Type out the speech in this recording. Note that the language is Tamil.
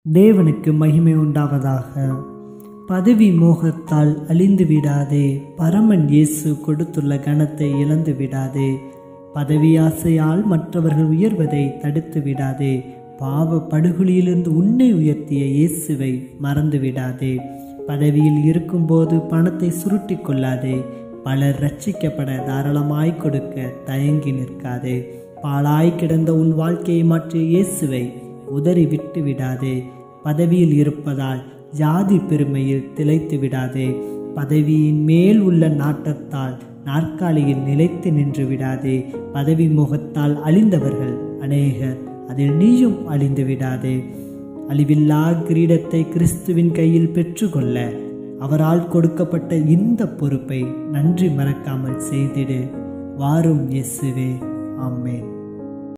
தேவனுக்கு மகிமை உண்டாவதாக பதவி மோகத்தால் அழிந்து விடாதே பரமன் இயேசு கொடுத்துள்ள கணத்தை இழந்து விடாதே பதவி ஆசையால் மற்றவர்கள் உயர்வதை தடுத்து விடாதே பாவ படுகொலியிலிருந்து உன்னை உயர்த்திய இயேசுவை மறந்து விடாதே பதவியில் இருக்கும்போது பணத்தை சுருட்டி கொள்ளாதே பலர் ரட்சிக்கப்பட தாராளமாய் கொடுக்க தயங்கி நிற்காதே பாழாய் கிடந்த உன் வாழ்க்கையை மாற்றிய இயேசுவை உதறி விட்டு விடாதே பதவியில் இருப்பதால் ஜாதி பெருமையில் திளைத்து விடாதே பதவியின் மேல் உள்ள நாட்டத்தால் நாற்காலியில் நிலைத்து நின்று விடாதே பதவி முகத்தால் அழிந்தவர்கள் அநேகர் அதில் நீயும் அழிந்து விடாதே அழிவில்லா கிரீடத்தை கிறிஸ்துவின் கையில் பெற்றுக்கொள்ள அவரால் கொடுக்கப்பட்ட இந்த பொறுப்பை நன்றி மறக்காமல் செய்திடு வாரும் இயேசுவே ஆமேன்